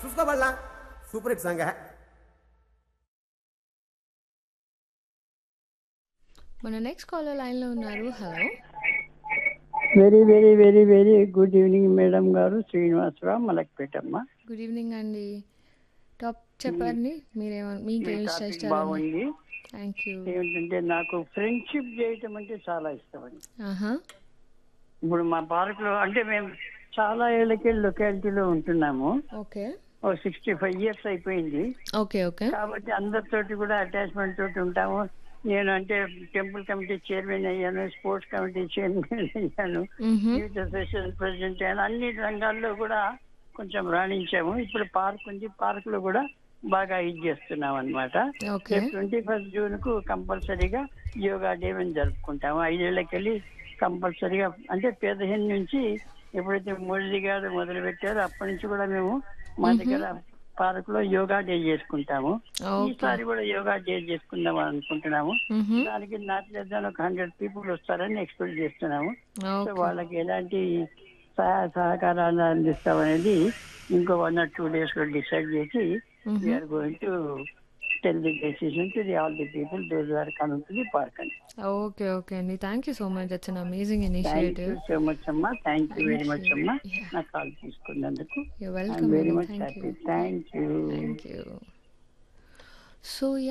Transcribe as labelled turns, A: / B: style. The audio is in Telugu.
A: చూసుకోబడలా సూపర్ హిట్ సాంగ్
B: మన నెక్స్ట్ కాలర్ లైన్లో ఉన్నారు hello
C: very very very very good evening madam గారు శ్రీనివాసరావు మలక్పేటమ్మ
B: గుడ్ ఈవినింగ్ అండి టాప్ చెప్పండి మీరేమో మీకు ఏమి
C: టాపిక్
B: ఇష్టం
C: బాగుంది
B: థ్యాంక్ యూ
C: ఏమిటంటే నాకు ఫ్రెండ్షిప్ చేయటం అంటే చాలా ఇష్టం అండి
B: ఆహా
C: ఇప్పుడు మా పార్క్ లో అంటే మేము చాలా ఏళ్ళకి లొకాలిటీలో ఉంటున్నాము
B: ఓకే
C: ఓ సిక్స్టీ ఫైవ్ ఇయర్స్ అయిపోయింది
B: ఓకే ఓకే
C: కాబట్టి అందరితోటి కూడా అటాచ్మెంట్ తోటి ఉంటాము నేను అంటే టెంపుల్ కమిటీ చైర్మన్ అయ్యాను స్పోర్ట్స్ కమిటీ చైర్మన్ అయ్యాను
B: మ్హూ.
C: యూత్ అసోసియేషన్ ప్రెసిడెంట్ అయ్యాను అన్ని రంగాల్లో కూడా కొంచెం రాణించాము ఇప్పుడు పార్క్ ఉంది పార్క్ లో కూడా బాగా ఇది చేస్తున్నాం అనమాట
B: ఓకే
C: ట్వంటీ ఫస్ట్ జూన్ కు కంపల్సరీగా యోగా డే అని జరుపుకుంటాము ఐదేళ్లకి వెళ్ళి కంపల్సరీగా అంటే పదిహేను నుంచి ఎప్పుడైతే మోడీ గారు మొదలు పెట్టారో అప్పటి నుంచి కూడా మేము మా దగ్గర పార్క్ లో యోగా డే చేసుకుంటాము
B: ఓకే
C: ఈసారి కూడా యోగా డే చేసుకుందాం అనుకుంటున్నాము
B: మ్హూ.
C: దానికి నాట్ లెస్ దాన్ ఒక హండ్రెడ్ పీపుల్ వస్తారని ఎక్స్పెక్ట్ చేస్తున్నాము సో
B: ఓకే
C: వాళ్ళకి ఎలాంటి సహాయ సహకారాలు అందిస్తామనేది ఇంకో వన్ ఆర్ టూ డేస్ లో డిసైడ్ చేసి
B: మ్హూ.
C: We're going to tell the decision to the all the people those are coming to the park అండి
B: ఓకే ఓకే అండి thank you so much that's an amazing
C: thank you
B: initiative
C: so much అమ్మా థ్యాంక్ యూ వెరీ మచ్ అమ్మా
B: Yeah.
C: నా కాల్ తీసుకున్నందుకు
B: you
C: I'm
B: welcome
C: very much
B: thank you
C: happy thank you
B: thank you so